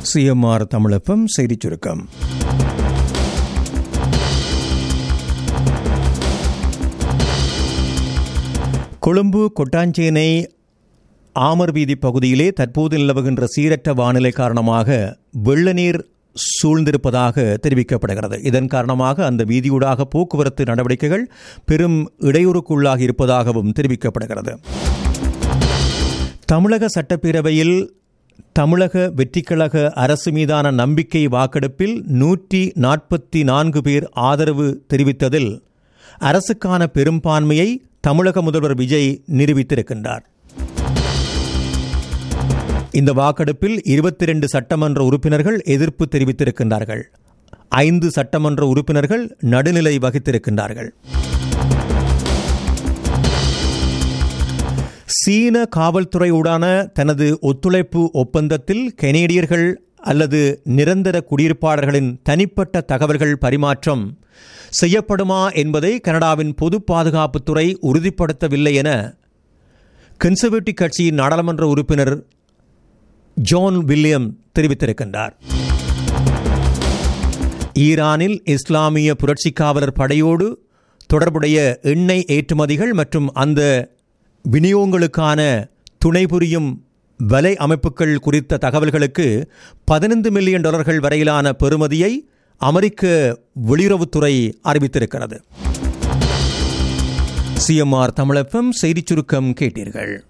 CMR தமிழப்பம் செய்திச் சுருக்கம் Colombo Kotanchenai armour வீதி பகுதியிலே தற்போது நிலவுகின்ற சீரற்ற வானிலை காரணமாக வெள்ள நீர் சூழ்ந்திருப்பதாக தெரிவிக்கப்படுகிறது இதன் காரணமாக அந்த வீதியூடாக போக்குவரத்து நடவடிக்கைகள் பெரும் இடையூறுக்குள்ளாகி இருப்பதாகவும் தெரிவிக்கப்படுகிறது தமிழக சட்டப்பேரவையில் தமிழக வெற்றிக்கழக அரசு மீதான நம்பிக்கை வாக்கெடுப்பில் நூற்றி நாற்பத்தி நான்கு பேர் ஆதரவு தெரிவித்ததில் அரசுக்கான பெரும்பான்மையை தமிழக முதல்வர் விஜய் நிரூபித்திருக்கின்றார் இந்த வாக்கெடுப்பில் இருபத்தி ரெண்டு சட்டமன்ற உறுப்பினர்கள் எதிர்ப்பு தெரிவித்திருக்கின்றார்கள் ஐந்து சட்டமன்ற உறுப்பினர்கள் நடுநிலை வகித்திருக்கின்றார்கள் சீன காவல்துறையுடான தனது ஒத்துழைப்பு ஒப்பந்தத்தில் கெனேடியர்கள் அல்லது நிரந்தர குடியிருப்பாளர்களின் தனிப்பட்ட தகவல்கள் பரிமாற்றம் செய்யப்படுமா என்பதை கனடாவின் பொது பாதுகாப்புத்துறை உறுதிப்படுத்தவில்லை என கன்சர்வேட்டிவ் கட்சியின் நாடாளுமன்ற உறுப்பினர் ஜான் வில்லியம் தெரிவித்திருக்கின்றார் ஈரானில் இஸ்லாமிய புரட்சி காவலர் படையோடு தொடர்புடைய எண்ணெய் ஏற்றுமதிகள் மற்றும் அந்த விநியோகங்களுக்கான துணை புரியும் வலை அமைப்புகள் குறித்த தகவல்களுக்கு பதினைந்து மில்லியன் டாலர்கள் வரையிலான பெறுமதியை அமெரிக்க வெளியுறவுத்துறை அறிவித்திருக்கிறது சிஎம்ஆர் தமிழப்பம் செய்திச் சுருக்கம் கேட்டீர்கள்